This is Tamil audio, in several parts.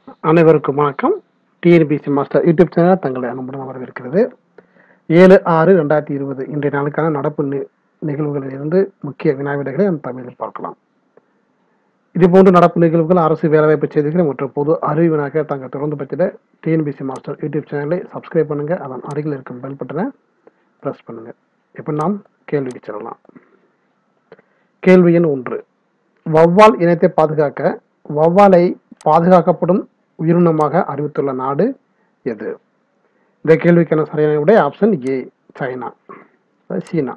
அனைவருக்கும் வணக்கம் டிஎன்பிசி மாஸ்டர் யூடியூப் சேனல் தங்களை அன்புடன் வரவேற்கிறது ஏழு ஆறு ரெண்டாயிரத்தி இருபது இன்றைய நாளுக்கான நடப்பு நி- நிகழ்வுகளில் இருந்து முக்கிய வினாவிடைகளை நாம் தமிழில் பார்க்கலாம் இதுபோன்ற நடப்பு நிகழ்வுகள் அரசு வேலைவாய்ப்பு செய்திகள் மற்றும் பொது அறிவு வினாக்களை தாங்கள் தொடர்ந்து பற்றிட டிஎன்பிசி மாஸ்டர் யூடியூப் சேனலை சப்ஸ்கிரைப் பண்ணுங்க அதன் அருகில் இருக்கும் பெல் பட்டனை பிரஸ் பண்ணுங்க இப்போ நாம் கேள்விக்கு செல்லலாம் கேள்வி எண் ஒன்று வௌவால் இனத்தை பாதுகாக்க வௌவாலை பாதுகாக்கப்படும் உயிரினமாக அறிவித்துள்ள நாடு எது இந்த கேள்விக்கான சரியான விடை ஆப்ஷன் ஏ சைனா அதாவது சீனா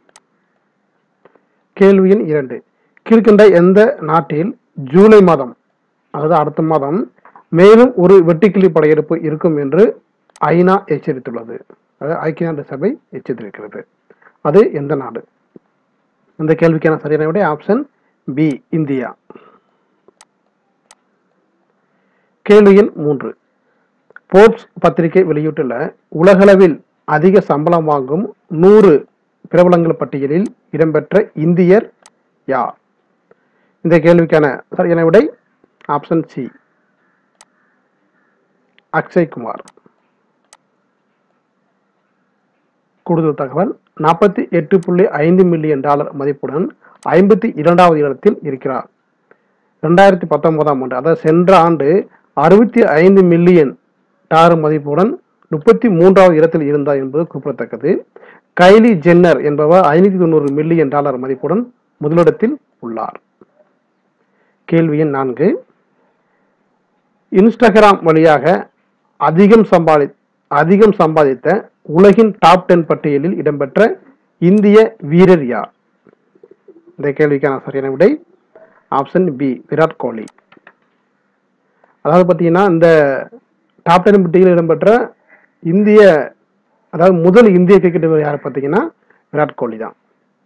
கேள்வி எண் இரண்டு கீழ்கண்ட எந்த நாட்டில் ஜூலை மாதம் அதாவது அடுத்த மாதம் மேலும் ஒரு வெட்டுக்கிளி படையெடுப்பு இருக்கும் என்று ஐநா எச்சரித்துள்ளது அதாவது ஐக்கிய நாடு சபை எச்சரித்திருக்கிறது அது எந்த நாடு இந்த கேள்விக்கான சரியான விடை ஆப்ஷன் பி இந்தியா கேள்வி எண் மூன்று போர்ப்ஸ் பத்திரிகை வெளியிட்டுள்ள உலகளவில் அதிக சம்பளம் வாங்கும் நூறு பிரபலங்கள் பட்டியலில் இடம்பெற்ற இந்தியர் யார் இந்த கேள்விக்கான சரியான விடை ஆப்ஷன் சி அக்ஷய் குமார் கூடுதல் தகவல் நாற்பத்தி எட்டு புள்ளி ஐந்து மில்லியன் டாலர் மதிப்புடன் ஐம்பத்தி இரண்டாவது இடத்தில் இருக்கிறார் ரெண்டாயிரத்தி பத்தொன்பதாம் ஆண்டு அதாவது சென்ற ஆண்டு அறுபத்தி ஐந்து மில்லியன் டாலர் மதிப்புடன் முப்பத்தி மூன்றாவது இடத்தில் இருந்தார் என்பது குறிப்பிடத்தக்கது கைலி ஜென்னர் என்பவர் ஐநூத்தி தொண்ணூறு மில்லியன் டாலர் மதிப்புடன் முதலிடத்தில் உள்ளார் கேள்வி எண் நான்கு இன்ஸ்டாகிராம் வழியாக அதிகம் சம்பாதி அதிகம் சம்பாதித்த உலகின் டாப் டென் பட்டியலில் இடம்பெற்ற இந்திய வீரர் யார் இந்த கேள்விக்கான சரியான விடை ஆப்ஷன் பி விராட் கோலி அதாவது பார்த்தீங்கன்னா இந்த டாப் டென் பட்டியலில் இடம்பெற்ற இந்திய அதாவது முதல் இந்திய கிரிக்கெட் வீரர் யார் பார்த்தீங்கன்னா விராட் கோலி தான்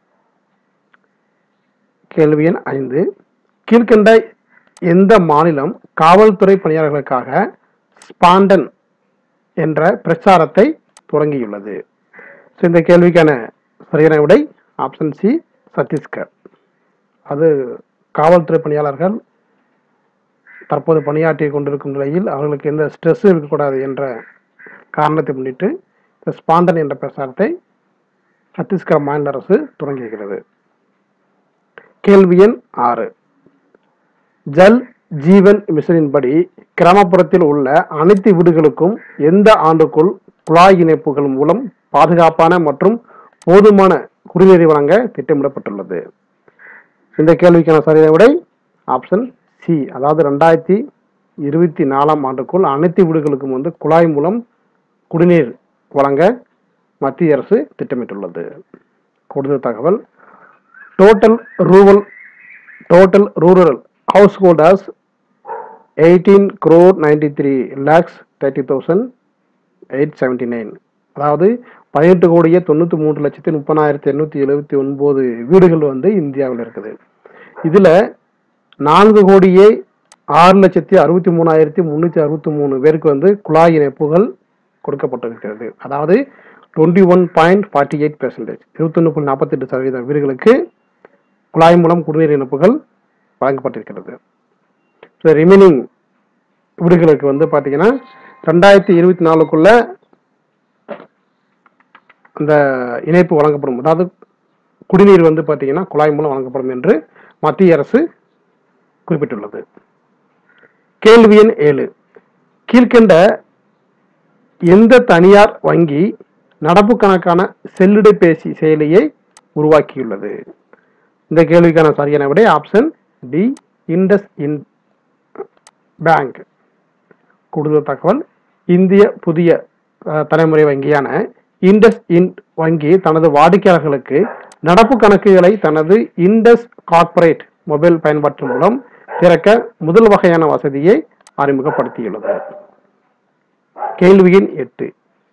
கேள்வி எண் ஐந்து கீழ்கண்ட எந்த மாநிலம் காவல்துறை பணியாளர்களுக்காக ஸ்பாண்டன் என்ற பிரச்சாரத்தை தொடங்கியுள்ளது ஸோ இந்த கேள்விக்கான சரியான விடை ஆப்ஷன் சி சத்தீஸ்கர் அது காவல்துறை பணியாளர்கள் தற்போது பணியாற்றி கொண்டிருக்கும் நிலையில் அவர்களுக்கு எந்த ஸ்ட்ரெஸ் இருக்கக்கூடாது என்ற காரணத்தை முன்னிட்டு இந்த ஸ்பாண்டன் என்ற பிரச்சாரத்தை சத்தீஸ்கர் மாநில அரசு தொடங்கியிருக்கிறது கேள்வி எண் ஆறு ஜல் ஜீவன் மிஷனின்படி கிராமப்புறத்தில் உள்ள அனைத்து வீடுகளுக்கும் எந்த ஆண்டுக்குள் குழாய் இணைப்புகள் மூலம் பாதுகாப்பான மற்றும் போதுமான குடிநீரை வழங்க திட்டமிடப்பட்டுள்ளது இந்த கேள்விக்கான சரியான விடை ஆப்ஷன் சி அதாவது ரெண்டாயிரத்தி இருபத்தி நாலாம் ஆண்டுக்குள் அனைத்து வீடுகளுக்கும் வந்து குழாய் மூலம் குடிநீர் வழங்க மத்திய அரசு திட்டமிட்டுள்ளது கூடுதல் தகவல் total rural total rural householders eighteen crore ninety three lakhs thirty thousand eight seventy nine அதாவது பதினெட்டு கோடியே தொண்ணூற்றி மூன்று லட்சத்தி முப்பதாயிரத்தி எண்ணூற்றி எழுபத்தி ஒன்பது வீடுகள் வந்து இந்தியாவில் இருக்குது இதில் நான்கு கோடியே ஆறு லட்சத்தி அறுபத்தி மூணாயிரத்தி முந்நூற்றி அறுபத்தி மூணு பேருக்கு வந்து குழாய் இணைப்புகள் கொடுக்கப்பட்டிருக்கிறது அதாவது twenty one point forty eight percentage இருபத்தொன்று புள்ளி நாற்பத்தெட்டு சதவீத வீடுகளுக்கு குழாய் மூலம் குடிநீர் இணைப்புகள் வழங்கப்பட்டிருக்கிறது ஸோ ரிமைனிங் வீடுகளுக்கு வந்து பார்த்தீங்கன்னா ரெண்டாயிரத்தி இருபத்தி நாலுக்குள்ள அந்த இணைப்பு வழங்கப்படும் அதாவது குடிநீர் வந்து பார்த்தீங்கன்னா குழாய் மூலம் வழங்கப்படும் என்று மத்திய அரசு குறிப்பிட்டுள்ளது கேள்வி எண் ஏழு கீழ்கண்ட எந்த தனியார் வங்கி நடப்பு கணக்கான செல்லிடைபேசி செயலியை உருவாக்கியுள்ளது இந்த கேள்விக்கான சரியான விடை option D IndusInd bank கூடுதல் தகவல் இந்திய புதிய அஹ், தலைமுறை வங்கியான இண்டஸ் இண்ட் வங்கி தனது வாடிக்கையாளர்களுக்கு நடப்பு கணக்குகளை தனது இண்டஸ் கார்ப்பரேட் மொபைல் பயன்பாட்டு மூலம் திறக்க முதல் வகையான வசதியை அறிமுகப்படுத்தியுள்ளது கேள்வி எண் எட்டு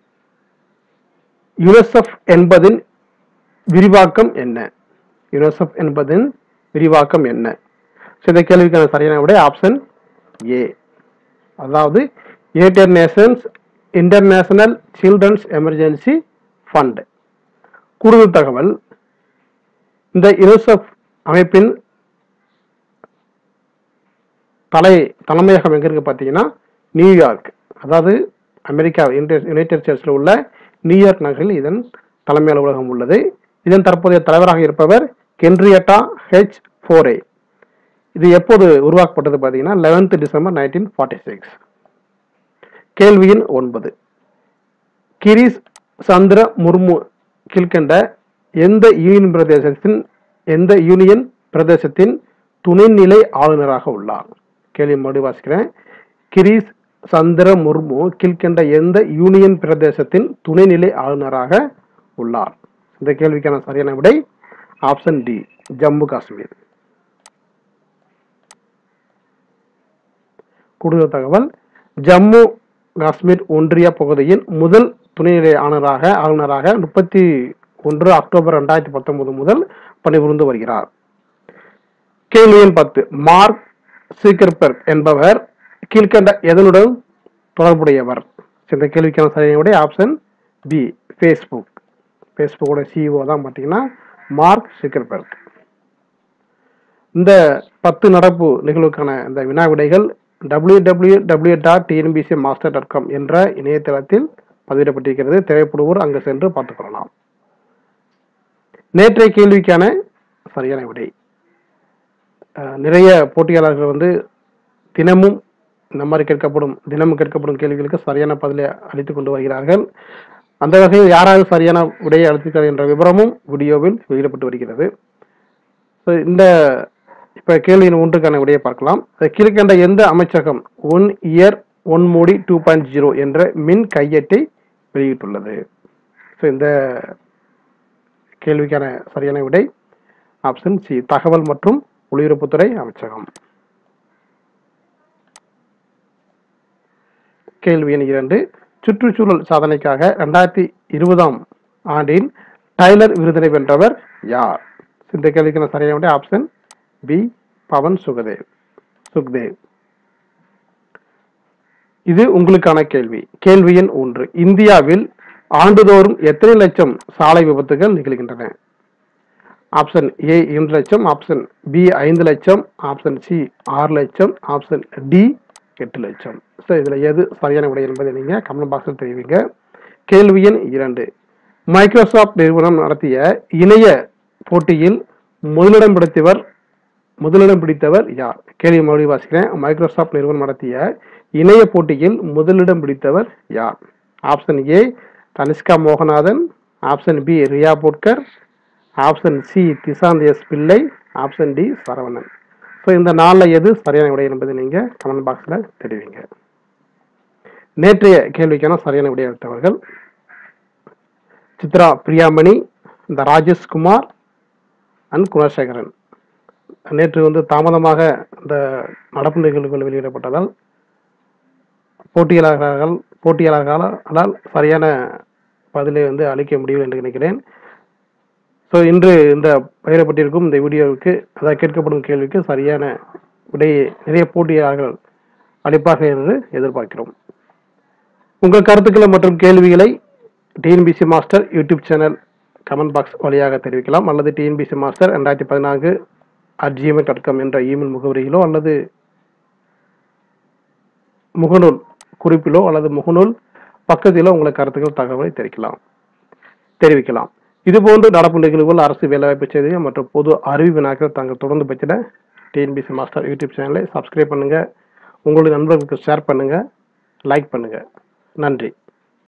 யுனிசெஃப் என்பதின் விரிவாக்கம் என்ன யுனிசெஃப் என்பதன் விரிவாக்கம் என்ன ஸோ இந்த கேள்விக்கான சரியான விடை ஆப்ஷன் ஏ அதாவது United Nations International Children's Emergency Fund கூடுதல் தகவல் இந்த யுனிசெஃப் அமைப்பின் தலை தலைமையகம் எங்க இருக்கு பார்த்தீங்கன்னா நியூயார்க் அதாவது அமெரிக்கா யுனைடெட் ஸ்டேட்ஸில் உள்ள நியூயார்க் நகரில் இதன் தலைமை அலுவலகம் உள்ளது இதன் தற்போதைய தலைவராக இருப்பவர் கென்ரியட்டா ஹெச் ஃபோரே இது எப்போது உருவாக்கப்பட்டது பார்த்தீங்கன்னா eleventh December nineteen forty six கேள்வியின் ஒன்பது கிரிஸ் சந்திர முர்மு கீழ்கண்ட எந்த யூனியன் பிரதேசத்தின் எந்த யூனியன் பிரதேசத்தின் துணைநிலை ஆளுநராக உள்ளார் கேள்வி மறுபடியும் வாசிக்கிறேன் கிரிஸ் சந்திர முர்மு கீழ்கண்ட எந்த யூனியன் பிரதேசத்தின் துணைநிலை ஆளுநராக உள்ளார் இந்த கேள்விக்கான சரியான விடை ஆப்ஷன் டி ஜம்மு காஷ்மீர் கூடுதல் தகவல் ஜம்மு காஷ்மீர் ஒன்றிய பகுதியின் முதல் துணைநிலை ஆளுநராக ஆளுநராக முப்பத்தி ஒன்று அக்டோபர் ரெண்டாயிரத்தி பத்தொன்பது முதல் பணிபுரிந்து வருகிறார் கேள்வி எண் பத்து மார்க் சீக்கர்பெர்க் என்பவர் கீழ்கண்ட எதனுடன் தொடர்புடையவர் இந்த கேள்விக்கான சரியான விடை ஆப்ஷன் பி ஃபேஸ்புக் ஃபேஸ்புக்கோட சிஇஓ தான் பார்த்தீங்கன்னா மார்க் சீக்கர்பெர்க் இந்த பத்து நடப்பு நிகழ்வுக்கான இந்த வினா விடைகள் W W W dot TNPSC master dot com என்ற இணையதளத்தில் பதிவிடப்பட்டிருக்கிறது தேவைப்படுவோர் அங்கு சென்று பார்த்துக் கொள்ளலாம் நேற்றைய கேள்விக்கான சரியான விடை அஹ், நிறைய போட்டியாளர்கள் வந்து தினமும் இந்த மாதிரி கேட்கப்படும் தினமும் கேட்கப்படும் கேள்விகளுக்கு சரியான பதிலை அளித்துக் கொண்டு வருகிறார்கள் அந்த வகையில் யாராவது சரியான விடையை அளித்திருக்கிறார் என்ற விவரமும் வீடியோவில் வெளியிடப்பட்டு வருகிறது So, இந்த இப்ப கேள்வியின் ஒன்றுக்கான விடையை பார்க்கலாம் அது கீழ்கண்ட எந்த அமைச்சகம் one year one Modi two point zero என்ற மின் கையேட்டை வெளியிட்டுள்ளது ஸோ இந்த கேள்விக்கான சரியான விடை ஆப்ஷன் சி தகவல் மற்றும் ஒளிபரப்புத்துறை அமைச்சகம் கேள்வி எண் இரண்டு சுற்றுச்சூழல் சாதனைக்காக ரெண்டாயிரத்தி இருபதாம் ஆண்டின் டைலர் விருதினை வென்றவர் யார் இந்த கேள்விக்கான சரியான விடை ஆப்ஷன் பி பவன் சுகதேவ் சுக்தேவ் இது உங்களுக்கான கேள்வி கேள்வி எண் ஒன்று இந்தியாவில் ஆண்டுதோறும் எத்தனை லட்சம் சாலை விபத்துகள் நிகழ்கின்றன ஆப்ஷன் ஏ இரண்டு லட்சம் ஆப்ஷன் பி ஐந்து லட்சம் ஆப்ஷன் சி ஆறு லட்சம் ஆப்ஷன் டி எட்டு லட்சம் ஸோ இதில் எது சரியான விடை என்பதை நீங்கள் கமெண்ட் பாக்ஸில் தெரிவிங்க கேள்வி எண் இரண்டு மைக்ரோசாஃப்ட் நிறுவனம் நடத்திய இணைய போட்டியில் முதலிடம் பிடித்தவர் முதலிடம் பிடித்தவர் யார் கேள்வி மறுபடியும் வாசிக்கிறேன் மைக்ரோசாஃப்ட் நிறுவனம் நடத்திய இணைய போட்டியில் முதலிடம் பிடித்தவர் யார் option A Tanishka Mohanathan option B Riya Potkar option C Dishant S Pillai option D Saravanan so இந்த நாளில் எது சரியான விடை என்பதை நீங்கள் கமெண்ட் பாக்ஸில் தெரிவிங்க நேற்றைய கேள்விக்கான சரியான விடை அளித்தவர்கள் சித்ரா பிரியாமணி இந்த ராஜேஷ் குமார் அண்ட் குணசேகரன் நேற்று வந்து தாமதமாக இந்த நடப்பு நிகழ்வுகள் வெளியிடப்பட்டதால் போட்டியாளர்கள் போட்டியாளர்களால் சரியான பதிலை வந்து அளிக்க முடியும் என்று நினைக்கிறேன் ஸோ இன்று இந்த பகிரப்பட்டிருக்கும் இந்த வீடியோவுக்கு அதாவது கேட்கப்படும் கேள்விக்கு சரியான விடையை நிறைய போட்டியாளர்கள் அளிப்பார்கள் என்று எதிர்பார்க்கிறோம் உங்கள் கருத்துக்களை மற்றும் கேள்விகளை TNPSC master YouTube channel comment box வழியாக தெரிவிக்கலாம் அல்லது டிஎன்பிசி மாஸ்டர் ரெண்டாயிரத்தி பதினான்கு அட் ஜிமெயில் டாட் காம் என்ற இமெயில் முகவரியிலோ அல்லது முகநூல் குறிப்பிலோ அல்லது முகநூல் பக்கத்திலோ உங்களை கருத்துக்கள் தகவலை தெரிவிக்கலாம் தெரிவிக்கலாம் இதுபோன்று நடப்பு நிகழ்வுகள் அரசு வேலைவாய்ப்பு செய்திகள் மற்றும் பொது அறிவு வினாக்கள் தாங்கள் தொடர்ந்து பெற்றிட டிஎன்பிசி மாஸ்டர் யூடியூப் சேனலை சப்ஸ்கிரைப் பண்ணுங்க உங்களுடைய நண்பர்களுக்கு ஷேர் பண்ணுங்க லைக் பண்ணுங்க நன்றி